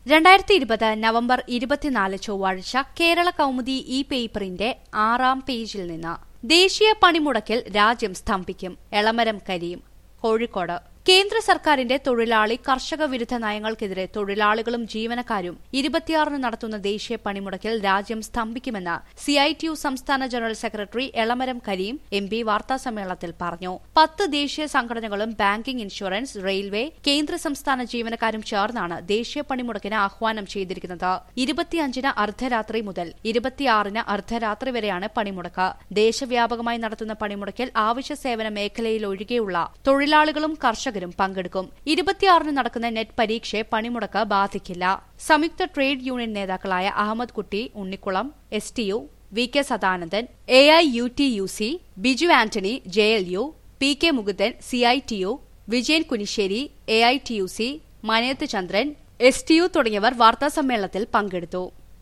രണ്ടായിരത്തി ഇരുപത് നവംബർ ഇരുപത്തിനാല് ചൊവ്വാഴ്ച കേരള കൗമുദി ഇ പേപ്പറിന്റെ ആറാം പേജിൽ നിന്ന് ദേശീയ പണിമുടക്കിൽ രാജ്യം സ്തംഭിക്കും എളമരം കരീം കോഴിക്കോട് കേന്ദ്ര സർക്കാരിന്റെ തൊഴിലാളി കർഷക വിരുദ്ധ നയങ്ങൾക്കെതിരെ തൊഴിലാളികളും ജീവനക്കാരും ഇരുപത്തിയാറിന് നടത്തുന്ന ദേശീയ പണിമുടക്കിൽ രാജ്യം സ്തംഭിക്കുമെന്ന് സിഐടിയു സംസ്ഥാന general secretary Elamaram Kareem M P വാർത്താസമ്മേളനത്തിൽ പറഞ്ഞു പത്ത് ദേശീയ സംഘടനകളും ബാങ്കിംഗ് ഇൻഷുറൻസ് റെയിൽവേ കേന്ദ്ര സംസ്ഥാന ജീവനക്കാരും ചേർന്നാണ് ദേശീയ പണിമുടക്കിന് ആഹ്വാനം ചെയ്തിരിക്കുന്നത് ഇരുപത്തിയഞ്ചിന് അർദ്ധരാത്രി മുതൽ ഇരുപത്തിയാറിന് അർദ്ധരാത്രി വരെയാണ് പണിമുടക്ക് ദേശവ്യാപകമായി നടത്തുന്ന പണിമുടക്കിൽ ആവശ്യ സേവന മേഖലയിൽ ഒഴികെയുള്ള തൊഴിലാളികളും കർഷകരും പങ്കെടുക്കും ഇരുപത്തിയാറിന് നടക്കുന്ന നെറ്റ് പരീക്ഷയെ പണിമുടക്ക് ബാധിക്കില്ല സംയുക്ത ട്രേഡ് യൂണിയൻ നേതാക്കളായ അഹമ്മദ് കുട്ടി Unnikulam S T U V K Sadanandan A I U T U C Biju Antony J L U P K Mukundan C I T U Vijayan Kunissery A I T U C Manayath Chandran S T U തുടങ്ങിയവർ വാർത്താസമ്മേളനത്തിൽ പങ്കെടുത്തു